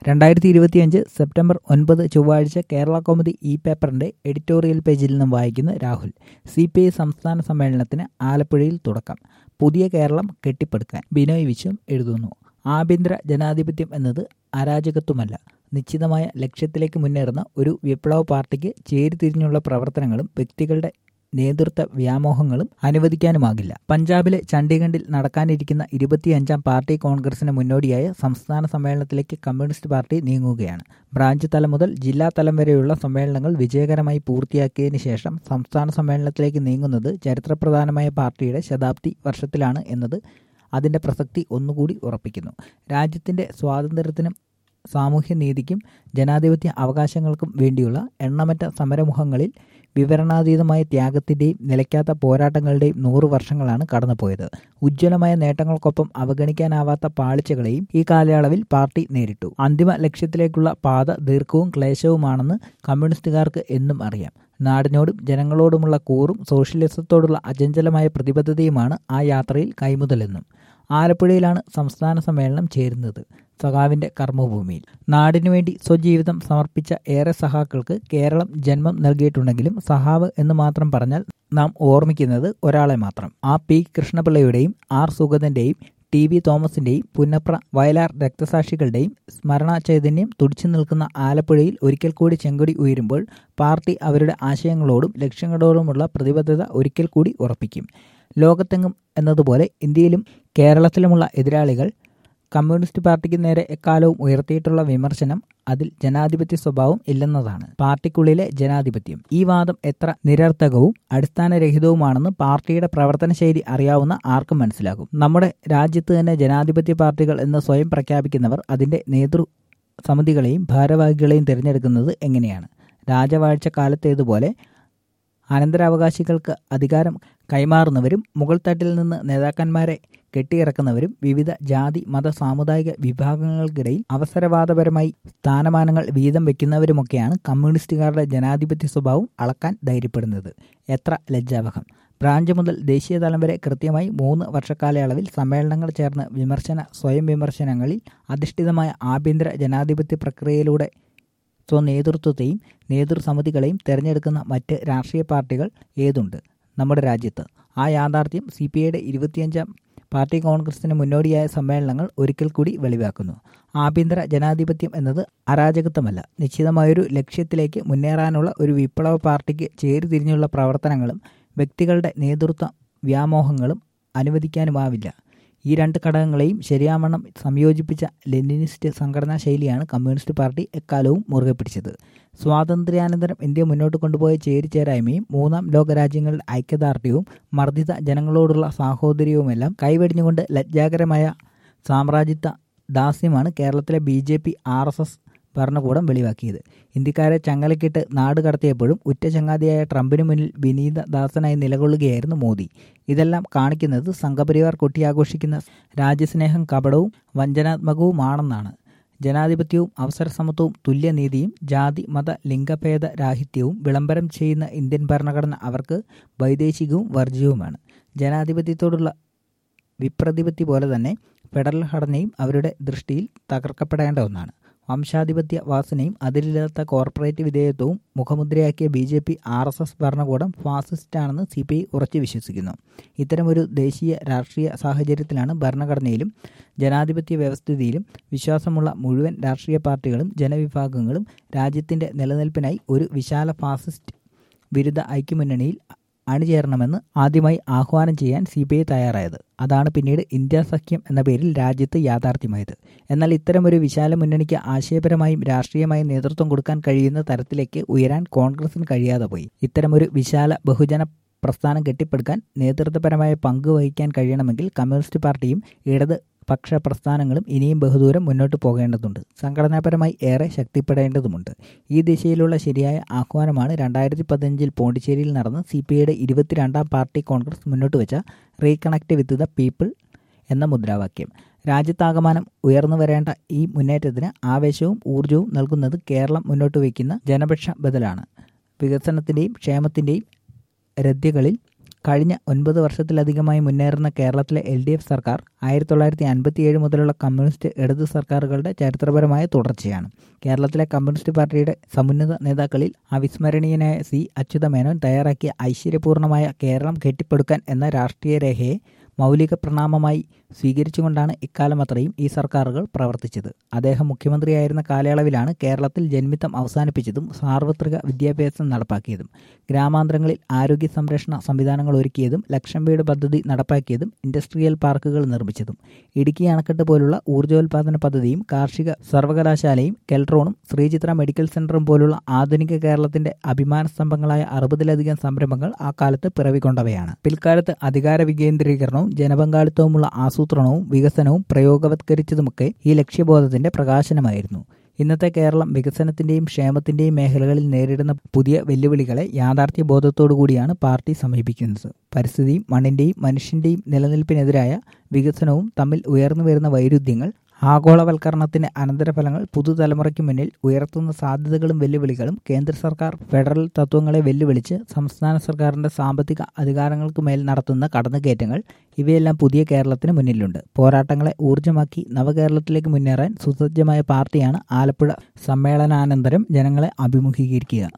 രണ്ടായിരത്തി ഇരുപത്തിയഞ്ച് സെപ്റ്റംബർ ഒൻപത് ചൊവ്വാഴ്ച കേരള കോമഡി ഇ പേപ്പറിന്റെ എഡിറ്റോറിയൽ പേജിൽ നിന്നും വായിക്കുന്ന രാഹുൽ സി പി ഐ സംസ്ഥാന സമ്മേളനത്തിന് ആലപ്പുഴയിൽ തുടക്കം പുതിയ കേരളം കെട്ടിപ്പടുക്കാൻ ബിനോയ് വിശ്വം എഴുതുന്നു ആഭ്യന്തര ജനാധിപത്യം എന്നത് അരാജകത്വമല്ല നിശ്ചിതമായ ലക്ഷ്യത്തിലേക്ക് മുന്നേറുന്ന ഒരു വിപ്ലവ പാർട്ടിക്ക് ചേരിതിരിഞ്ഞുള്ള പ്രവർത്തനങ്ങളും വ്യക്തികളുടെ നേതൃത്വ വ്യാമോഹങ്ങളും അനുവദിക്കാനുമാകില്ല പഞ്ചാബിലെ ചണ്ഡീഗഡിൽ നടക്കാനിരിക്കുന്ന ഇരുപത്തിയഞ്ചാം പാർട്ടി കോൺഗ്രസിന് മുന്നോടിയായ സംസ്ഥാന സമ്മേളനത്തിലേക്ക് കമ്മ്യൂണിസ്റ്റ് പാർട്ടി നീങ്ങുകയാണ് ബ്രാഞ്ച് തലം മുതൽ ജില്ലാ തലം വരെയുള്ള സമ്മേളനങ്ങൾ വിജയകരമായി പൂർത്തിയാക്കിയതിനു ശേഷം സംസ്ഥാന സമ്മേളനത്തിലേക്ക് നീങ്ങുന്നത് ചരിത്രപ്രധാനമായ പാർട്ടിയുടെ ശതാബ്ദി വർഷത്തിലാണ് എന്നത് അതിന്റെ പ്രസക്തി ഒന്നുകൂടി ഉറപ്പിക്കുന്നു രാജ്യത്തിന്റെ സ്വാതന്ത്ര്യത്തിനും സാമൂഹ്യനീതിക്കും ജനാധിപത്യ അവകാശങ്ങൾക്കും വേണ്ടിയുള്ള എണ്ണമറ്റ സമരമുഖങ്ങളിൽ വിവരണാതീതമായ ത്യാഗത്തിന്റെയും നിലയ്ക്കാത്ത പോരാട്ടങ്ങളുടെയും നൂറു വർഷങ്ങളാണ് കടന്നുപോയത് ഉജ്ജ്വലമായ നേട്ടങ്ങൾക്കൊപ്പം അവഗണിക്കാനാവാത്ത പാളിച്ചകളെയും ഈ കാലയളവിൽ പാർട്ടി നേരിട്ടു അന്തിമ ലക്ഷ്യത്തിലേക്കുള്ള പാത ദീർഘവും ക്ലേശവുമാണെന്ന് കമ്മ്യൂണിസ്റ്റുകാർക്ക് എന്നും അറിയാം നാടിനോടും ജനങ്ങളോടുമുള്ള കൂറും സോഷ്യലിസത്തോടുള്ള അചഞ്ചലമായ പ്രതിബദ്ധതയുമാണ് ആ യാത്രയിൽ കൈമുതലെന്നും ആലപ്പുഴയിലാണ് സംസ്ഥാന സമ്മേളനം ചേരുന്നത് സഖാവിന്റെ കർമ്മഭൂമിയിൽ നാടിനുവേണ്ടി സ്വജീവിതം സമർപ്പിച്ച ഏറെ സഹാക്കൾക്ക് കേരളം ജന്മം നൽകിയിട്ടുണ്ടെങ്കിലും സഹാവ് എന്ന് മാത്രം പറഞ്ഞാൽ നാം ഓർമ്മിക്കുന്നത് ഒരാളെ മാത്രം ആ പി കൃഷ്ണപിള്ളയുടെയും ആർ സുഗതന്റെയും ടി വി തോമസിന്റെയും പുന്നപ്ര വയലാർ രക്തസാക്ഷികളുടെയും സ്മരണ ചൈതന്യം തുടിച്ചു നിൽക്കുന്ന ആലപ്പുഴയിൽ ഒരിക്കൽ കൂടി ചെങ്കൊടി ഉയരുമ്പോൾ പാർട്ടി അവരുടെ ആശയങ്ങളോടും ലക്ഷ്യങ്ങളോടുമുള്ള പ്രതിബദ്ധത ഒരിക്കൽ കൂടി ഉറപ്പിക്കും ലോകത്തെങ്ങും എന്നതുപോലെ ഇന്ത്യയിലും കേരളത്തിലുമുള്ള എതിരാളികൾ കമ്മ്യൂണിസ്റ്റ് പാർട്ടിക്ക് നേരെ എക്കാലവും ഉയർത്തിയിട്ടുള്ള വിമർശനം അതിൽ ജനാധിപത്യ സ്വഭാവം ഇല്ലെന്നതാണ് പാർട്ടിക്കുള്ളിലെ ജനാധിപത്യം ഈ വാദം എത്ര നിരർത്ഥകവും അടിസ്ഥാനരഹിതവുമാണെന്ന് പാർട്ടിയുടെ പ്രവർത്തന ശൈലി അറിയാവുന്ന ആർക്കും മനസ്സിലാകും നമ്മുടെ രാജ്യത്ത് തന്നെ ജനാധിപത്യ പാർട്ടികൾ എന്ന് സ്വയം പ്രഖ്യാപിക്കുന്നവർ അതിന്റെ നേതൃ സമിതികളെയും ഭാരവാഹികളെയും തിരഞ്ഞെടുക്കുന്നത് എങ്ങനെയാണ് രാജവാഴ്ച കാലത്തേതുപോലെ അനന്തരാവകാശികൾക്ക് അധികാരം കൈമാറുന്നവരും മുകൾ തട്ടിൽ നിന്ന് നേതാക്കന്മാരെ കെട്ടിയിറക്കുന്നവരും വിവിധ ജാതി മത സാമുദായിക വിഭാഗങ്ങൾക്കിടയിൽ അവസരവാദപരമായി സ്ഥാനമാനങ്ങൾ വീതം വെക്കുന്നവരുമൊക്കെയാണ് കമ്മ്യൂണിസ്റ്റുകാരുടെ ജനാധിപത്യ സ്വഭാവം അളക്കാൻ ധൈര്യപ്പെടുന്നത് എത്ര ലജ്ജാവഹം ബ്രാഞ്ച് മുതൽ ദേശീയ തലം വരെ കൃത്യമായി മൂന്ന് വർഷക്കാലയളവിൽ സമ്മേളനങ്ങൾ ചേർന്ന് വിമർശന സ്വയം വിമർശനങ്ങളിൽ അധിഷ്ഠിതമായ ആഭ്യന്തര ജനാധിപത്യ പ്രക്രിയയിലൂടെ സ്വനേതൃത്വത്തെയും നേതൃസമിതികളെയും തിരഞ്ഞെടുക്കുന്ന മറ്റ് രാഷ്ട്രീയ പാർട്ടികൾ ഏതുണ്ട് നമ്മുടെ രാജ്യത്ത് ആ യാഥാർത്ഥ്യം സി പി ഐയുടെ ഇരുപത്തിയഞ്ചാം പാർട്ടി കോൺഗ്രസിന് മുന്നോടിയായ സമ്മേളനങ്ങൾ ഒരിക്കൽ കൂടി വെളിവാക്കുന്നു ആഭ്യന്തര ജനാധിപത്യം എന്നത് അരാജകത്വമല്ല നിശ്ചിതമായൊരു ലക്ഷ്യത്തിലേക്ക് മുന്നേറാനുള്ള ഒരു വിപ്ലവ പാർട്ടിക്ക് ചേരിതിരിഞ്ഞുള്ള പ്രവർത്തനങ്ങളും വ്യക്തികളുടെ നേതൃത്വ വ്യാമോഹങ്ങളും അനുവദിക്കാനുമാവില്ല ഈ രണ്ട് ഘടകങ്ങളെയും ശരിയാവണ്ണം സംയോജിപ്പിച്ച ലെനിനിസ്റ്റ് സംഘടനാ ശൈലിയാണ് കമ്മ്യൂണിസ്റ്റ് പാർട്ടി എക്കാലവും മുറുകെ പിടിച്ചത് സ്വാതന്ത്ര്യാനന്തരം ഇന്ത്യ മുന്നോട്ട് കൊണ്ടുപോയ ചേരിചേരായ്മയും മൂന്നാം ലോകരാജ്യങ്ങളുടെ ഐക്യദാർഢ്യവും മർദ്ദിത ജനങ്ങളോടുള്ള സാഹോദര്യവുമെല്ലാം കൈവെടിഞ്ഞുകൊണ്ട് ലജ്ജാകരമായ സാമ്രാജ്യത്വ ദാസ്യമാണ് കേരളത്തിലെ B J P R S S ഭരണകൂടം വെളിവാക്കിയത് ഇന്ത്യക്കാരെ ചങ്ങലക്കിട്ട് നാട് കടത്തിയപ്പോഴും ഉറ്റ ചങ്ങാതിയായ ട്രംപിന് മുന്നിൽ വിനീത ദാസനായി നിലകൊള്ളുകയായിരുന്നു മോദി ഇതെല്ലാം കാണിക്കുന്നത് സംഘപരിവാർ കൊട്ടിയാഘോഷിക്കുന്ന രാജ്യസ്നേഹം കപടവും വഞ്ചനാത്മകവുമാണെന്നാണ് ജനാധിപത്യവും അവസരസമത്വവും തുല്യനീതിയും ജാതി മത ലിംഗഭേദ രാഹിത്യവും വിളംബരം ചെയ്യുന്ന ഇന്ത്യൻ ഭരണഘടന അവർക്ക് വൈദേശികവും വർജ്യവുമാണ് ജനാധിപത്യത്തോടുള്ള വിപ്രതിപത്തി പോലെ തന്നെ ഫെഡറൽ ഘടനയും അവരുടെ ദൃഷ്ടിയിൽ തകർക്കപ്പെടേണ്ട ഒന്നാണ് വംശാധിപത്യ വാസനയും അതിരില്ലാത്ത കോർപ്പറേറ്റ് വിധേയത്വവും മുഖമുദ്രയാക്കിയ B J P R S S ഭരണകൂടം ഫാസിസ്റ്റാണെന്ന് സി പി ഐ ഉറച്ചു വിശ്വസിക്കുന്നു ഇത്തരമൊരു ദേശീയ രാഷ്ട്രീയ സാഹചര്യത്തിലാണ് ഭരണഘടനയിലും ജനാധിപത്യ വ്യവസ്ഥിതിയിലും വിശ്വാസമുള്ള മുഴുവൻ രാഷ്ട്രീയ പാർട്ടികളും ജനവിഭാഗങ്ങളും രാജ്യത്തിന്റെ നിലനിൽപ്പിനായി ഒരു വിശാല ഫാസിസ്റ്റ് വിരുദ്ധ ഐക്യമുന്നണിയിൽ അണിചേരണമെന്ന് ആദ്യമായി ആഹ്വാനം ചെയ്യാൻ സി ബി ഐ തയ്യാറായത് അതാണ് പിന്നീട് ഇന്ത്യ സഖ്യം എന്ന പേരിൽ രാജ്യത്ത് യാഥാർത്ഥ്യമായത് എന്നാൽ ഇത്തരമൊരു വിശാല മുന്നണിക്ക് ആശയപരമായും രാഷ്ട്രീയമായും നേതൃത്വം കൊടുക്കാൻ കഴിയുന്ന തരത്തിലേക്ക് ഉയരാൻ കോൺഗ്രസിന് കഴിയാതെ പോയി ഇത്തരമൊരു വിശാല ബഹുജന പ്രസ്ഥാനം കെട്ടിപ്പടുക്കാൻ നേതൃത്വപരമായ പങ്ക് വഹിക്കാൻ കഴിയണമെങ്കിൽ കമ്മ്യൂണിസ്റ്റ് പാർട്ടിയും ഇടത് പക്ഷ പ്രസ്ഥാനങ്ങളും ഇനിയും ബഹുദൂരം മുന്നോട്ട് പോകേണ്ടതുണ്ട് സംഘടനാപരമായി ഏറെ ശക്തിപ്പെടേണ്ടതുമുണ്ട് ഈ ദിശയിലുള്ള ശരിയായ ആഹ്വാനമാണ് രണ്ടായിരത്തി പതിനഞ്ചിൽ പോണ്ടിച്ചേരിയിൽ നടന്ന സി പി ഐയുടെ ഇരുപത്തിരണ്ടാം പാർട്ടി കോൺഗ്രസ് മുന്നോട്ട് വെച്ച റീകണക്ട് വിത്ത് ദ പീപ്പിൾ എന്ന മുദ്രാവാക്യം രാജ്യത്താകമാനം ഉയർന്നു വരേണ്ട ഈ മുന്നേറ്റത്തിന് ആവേശവും ഊർജവും നൽകുന്നത് കേരളം മുന്നോട്ട് വയ്ക്കുന്ന ജനപക്ഷ ബദലാണ് വികസനത്തിൻ്റെയും ക്ഷേമത്തിൻ്റെയും രദ്യകളിൽ കഴിഞ്ഞ ഒൻപത് വർഷത്തിലധികമായി മുന്നേറുന്ന കേരളത്തിലെ എൽ ഡി എഫ് സർക്കാർ ആയിരത്തി തൊള്ളായിരത്തി അൻപത്തിയേഴ് മുതലുള്ള കമ്മ്യൂണിസ്റ്റ് ഇടതു സർക്കാരുകളുടെ ചരിത്രപരമായ തുടർച്ചയാണ് കേരളത്തിലെ കമ്മ്യൂണിസ്റ്റ് പാർട്ടിയുടെ സമുന്നത നേതാക്കളിൽ അവിസ്മരണീയനായ സി അച്യുതമേനോൻ തയ്യാറാക്കിയ ഐശ്വര്യപൂർണമായ കേരളം കെട്ടിപ്പടുക്കാൻ എന്ന രാഷ്ട്രീയ രേഖയെ മൗലിക പ്രണാമമായി സ്വീകരിച്ചുകൊണ്ടാണ് ഇക്കാലം അത്രയും ഈ സർക്കാരുകൾ പ്രവർത്തിച്ചത് അദ്ദേഹം മുഖ്യമന്ത്രിയായിരുന്ന കാലയളവിലാണ് കേരളത്തിൽ ജന്മിത്തം അവസാനിപ്പിച്ചതും സാർവത്രിക വിദ്യാഭ്യാസം നടപ്പാക്കിയതും ഗ്രാമാന്തരങ്ങളിൽ ആരോഗ്യ സംരക്ഷണ സംവിധാനങ്ങൾ ഒരുക്കിയതും ലക്ഷം വീട് പദ്ധതി നടപ്പാക്കിയതും ഇൻഡസ്ട്രിയൽ പാർക്കുകൾ നിർമ്മിച്ചതും ഇടുക്കി അണക്കെട്ട് പോലുള്ള ഊർജ്ജോൽപാദന പദ്ധതിയും കാർഷിക സർവകലാശാലയും കെൽട്രോണും ശ്രീചിത്ര മെഡിക്കൽ സെന്ററും പോലുള്ള ആധുനിക കേരളത്തിന്റെ അഭിമാന സ്തംഭങ്ങളായ അറുപതിലധികം സംരംഭങ്ങൾ ആ കാലത്ത് പിറവിക്കൊണ്ടവയാണ് പിൽക്കാലത്ത് അധികാര വികേന്ദ്രീകരണവും ജനപങ്കാളിത്തവുമുള്ള ആസൂത്രണവും വികസനവും പ്രയോഗവത്കരിച്ചതുമൊക്കെ ഈ ലക്ഷ്യബോധത്തിന്റെ പ്രകാശനമായിരുന്നു ഇന്നത്തെ കേരളം വികസനത്തിന്റെയും ക്ഷേമത്തിന്റെയും മേഖലകളിൽ നേരിടുന്ന പുതിയ വെല്ലുവിളികളെ യാഥാർത്ഥ്യ ബോധത്തോടുകൂടിയാണ് പാർട്ടി സമീപിക്കുന്നത് പരിസ്ഥിതിയും മണ്ണിന്റെയും മനുഷ്യന്റെയും നിലനിൽപ്പിനെതിരായ വികസനവും തമ്മിൽ ഉയർന്നു വരുന്ന വൈരുദ്ധ്യങ്ങൾ ആഗോളവൽക്കരണത്തിന്റെ അനന്തരഫലങ്ങൾ പുതുതലമുറയ്ക്ക് മുന്നിൽ ഉയർത്തുന്ന സാധ്യതകളും വെല്ലുവിളികളും കേന്ദ്ര സർക്കാർ ഫെഡറൽ തത്വങ്ങളെ വെല്ലുവിളിച്ച് സംസ്ഥാന സർക്കാരിന്റെ സാമ്പത്തിക അധികാരങ്ങൾക്ക് മേൽ നടത്തുന്ന കടന്നുകയറ്റങ്ങൾ ഇവയെല്ലാം പുതിയ കേരളത്തിന് മുന്നിലുണ്ട് പോരാട്ടങ്ങളെ ഊർജ്ജമാക്കി നവകേരളത്തിലേക്ക് മുന്നേറാൻ സുസജ്ജമായ പാർട്ടിയാണ് ആലപ്പുഴ സമ്മേളനാനന്തരം ജനങ്ങളെ അഭിമുഖീകരിക്കുക